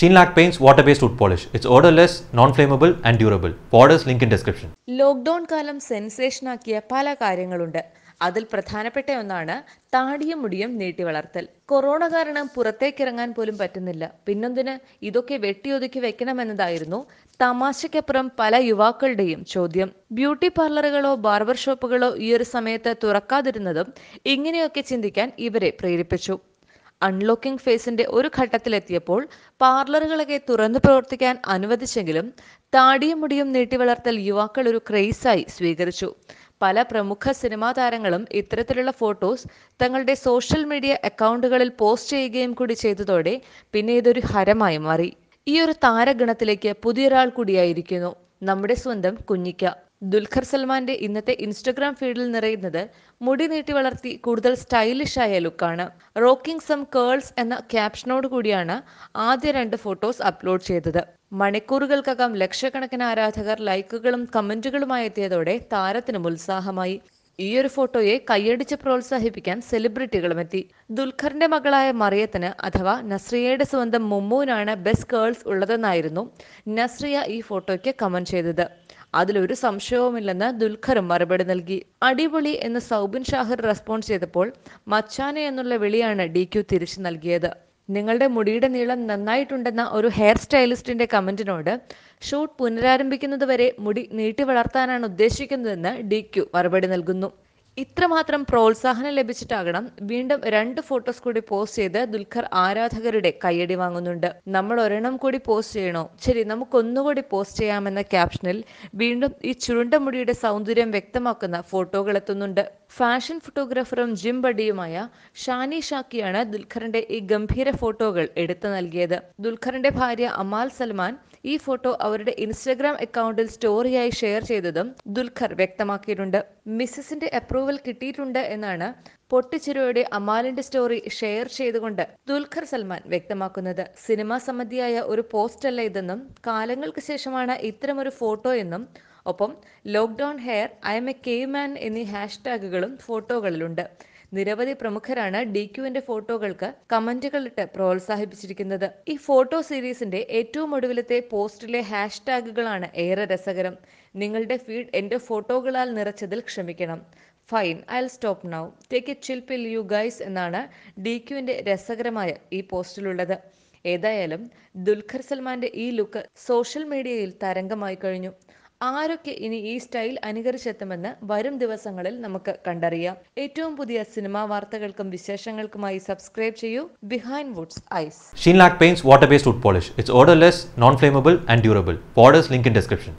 Sheenlac Paints water-based wood polish. It's odorless, non-flammable and durable. For orders, link in description. Lockdown കാലം സെൻസേഷനാക്കിയ പല കാര്യങ്ങളുണ്ട് അതിൽ പ്രധാനപ്പെട്ട ഒന്നാണ് താടിയും മുടിയും നീട്ടി വളർത്തൽ കൊറോണ കാരണം പുറത്തേക്കിറങ്ങാൻ പോലും പറ്റുന്നില്ല പിന്നൊന്നിന് ഇതൊക്കെ വെട്ടിയൊതുക്കി വെക്കണമെന്നതായിരുന്നു തമാശയ്ക്കപ്പുറം പല യുവാക്കളുടെയും ചോദ്യം ബ്യൂട്ടി പാർലറുകളോ ബാർബർ ഷോപ്പുകളോ ഈ ഒരു സമയത്ത് തുറക്കാതിരുന്നതും ഇങ്ങനെയൊക്കെ ചിന്തിക്കാൻ ഇവരെ പ്രേരിപ്പിച്ചു അൺലോക്കിംഗ് ഫേസിന്റെ ഒരു ഘട്ടത്തിലെത്തിയപ്പോൾ പാർലറുകളൊക്കെ തുറന്നു പ്രവർത്തിക്കാൻ അനുവദിച്ചെങ്കിലും താടിയും മുടിയും നീട്ടി വളർത്തൽ യുവാക്കൾ ഒരു ക്രേസായി സ്വീകരിച്ചു പല പ്രമുഖ സിനിമാ താരങ്ങളും ഇത്തരത്തിലുള്ള ഫോട്ടോസ് തങ്ങളുടെ സോഷ്യൽ മീഡിയ അക്കൗണ്ടുകളിൽ പോസ്റ്റ് ചെയ്യുകയും കൂടി ചെയ്തതോടെ പിന്നെ ഇതൊരു ഹരമായി മാറി ഈ ഒരു താരഗണത്തിലേക്ക് പുതിയൊരാൾ കൂടിയായിരിക്കുന്നു നമ്മുടെ സ്വന്തം കുഞ്ഞിക്ക ദുൽഖർ സൽമാന്റെ ഇന്നത്തെ ഇൻസ്റ്റഗ്രാം ഫീഡിൽ നിറയുന്നത് മുടി നീട്ടി വളർത്തി കൂടുതൽ സ്റ്റൈലിഷ് ആയ ലുക്കാണ് റോക്കിംഗ് സം കേൾസ് എന്ന ക്യാപ്ഷനോട് കൂടിയാണ് ആദ്യ രണ്ട് ഫോട്ടോസ് അപ്ലോഡ് ചെയ്തത് മണിക്കൂറുകൾക്കകം ലക്ഷക്കണക്കിന് ആരാധകർ ലൈക്കുകളും കമന്റുകളുമായി എത്തിയതോടെ താരത്തിനും ഉത്സാഹമായി ഈ ഒരു ഫോട്ടോയെ കൈയടിച്ച് പ്രോത്സാഹിപ്പിക്കാൻ സെലിബ്രിറ്റികളും എത്തി ദുൽഖറിന്റെ മകളായ മറിയത്തിന് അഥവാ നസ്രിയയുടെ സ്വന്തം മുമ്മൂനാണ് ബെസ്റ്റ് കേൾസ് ഉള്ളതെന്നായിരുന്നു നസ്രിയ ഈ ഫോട്ടോയ്ക്ക് കമന്റ് ചെയ്തത് അതിലൊരു സംശയവുമില്ലെന്ന് ദുൽഖറും മറുപടി നൽകി അടിപൊളി എന്ന് സൗബിൻ ഷാഹിർ റെസ്പോൺസ് ചെയ്തപ്പോൾ മച്ചാനെ എന്നുള്ള വിളിയാണ് ഡി ക്യു തിരിച്ചു നൽകിയത് നിങ്ങളുടെ മുടിയുടെ നീളം നന്നായിട്ടുണ്ടെന്ന ഒരു ഹെയർ സ്റ്റൈലിസ്റ്റിന്റെ കമന്റിനോട് ഷൂട്ട് പുനരാരംഭിക്കുന്നതുവരെ മുടി നീട്ടി വളർത്താനാണ് ഉദ്ദേശിക്കുന്നതെന്ന് ഡി ക്യു മറുപടി നൽകുന്നു ഇത്രമാത്രം പ്രോത്സാഹനം ലഭിച്ചിട്ടാകണം വീണ്ടും രണ്ട് ഫോട്ടോസ് കൂടി പോസ്റ്റ് ചെയ്ത് ദുൽഖർ ആരാധകരുടെ കയ്യടി വാങ്ങുന്നുണ്ട് നമ്മൾ ഒരെണ്ണം കൂടി പോസ്റ്റ് ചെയ്യണോ ശരി നമുക്കൊന്നുകൂടി പോസ്റ്റ് ചെയ്യാമെന്ന ക്യാപ്ഷനിൽ വീണ്ടും ഈ ചുരുണ്ട മുടിയുടെ സൗന്ദര്യം വ്യക്തമാക്കുന്ന ഫോട്ടോകൾ എത്തുന്നുണ്ട് ഫാഷൻ ഫോട്ടോഗ്രാഫറും ജിം ബഡിയുമായ ഷാനി ഷാക്കിയാണ് ദുൽഖറിന്റെ ഈ ഗംഭീര ഫോട്ടോകൾ എടുത്തു നൽകിയത് ദുൽഖറിന്റെ ഭാര്യ അമാൽ സൽമാൻ ഈ ഫോട്ടോ അവരുടെ ഇൻസ്റ്റഗ്രാം അക്കൗണ്ടിൽ സ്റ്റോറിയായി ഷെയർ ചെയ്തതും ദുൽഖർ വ്യക്തമാക്കിയിട്ടുണ്ട് മിസ്സിസിന്റെ അപ്രൂവൽ കിട്ടിയിട്ടുണ്ട് എന്നാണ് പൊട്ടിച്ചിരോയുടെ അമാലിന്റെ സ്റ്റോറി ഷെയർ ചെയ്തുകൊണ്ട് ദുൽഖർ സൽമാൻ വ്യക്തമാക്കുന്നത് സിനിമാ സംബന്ധിയായ ഒരു പോസ്റ്റ് അല്ല ഇതെന്നും കാലങ്ങൾക്ക് ശേഷമാണ് ഇത്തരമൊരു ഫോട്ടോ എന്നും ഒപ്പം lockdown hair I am a caveman എന്നീ ഹാഷ്ടാഗുകളും ഫോട്ടോകളിലുണ്ട് നിരവധി പ്രമുഖരാണ് ഡി ക്യുവിന്റെ ഫോട്ടോകൾക്ക് കമന്റുകളിട്ട് പ്രോത്സാഹിപ്പിച്ചിരിക്കുന്നത് ഈ ഫോട്ടോ സീരീസിന്റെ ഏറ്റവും ഒടുവിലത്തെ പോസ്റ്റിലെ ഹാഷ്ടാഗുകളാണ് ഏറെ രസകരം നിങ്ങളുടെ ഫീഡ് എന്റെ ഫോട്ടോകളാൽ നിറച്ചതിൽ ക്ഷമിക്കണം fine I stop now take a chill pill you guys എന്നാണ് ഡി ക്യുവിന്റെ രസകരമായ ഈ പോസ്റ്റിലുള്ളത് ഏതായാലും ദുൽഖർ സൽമാന്റെ ഈ ലുക്ക് സോഷ്യൽ മീഡിയയിൽ തരംഗമായി കഴിഞ്ഞു ആരൊക്കെ ഇനി ഈ സ്റ്റൈൽ അനുകരിച്ചെത്തുമെന്ന് വരും ദിവസങ്ങളിൽ നമുക്ക് കണ്ടറിയാം ഏറ്റവും പുതിയ സിനിമാ വാർത്തകൾക്കും വിശേഷങ്ങൾക്കുമായി സബ്സ്ക്രൈബ് ചെയ്യൂ behindwoods ice Sheenlac Paints water-based wood polish. It's odorless, non-flammable and durable. For orders, link in description.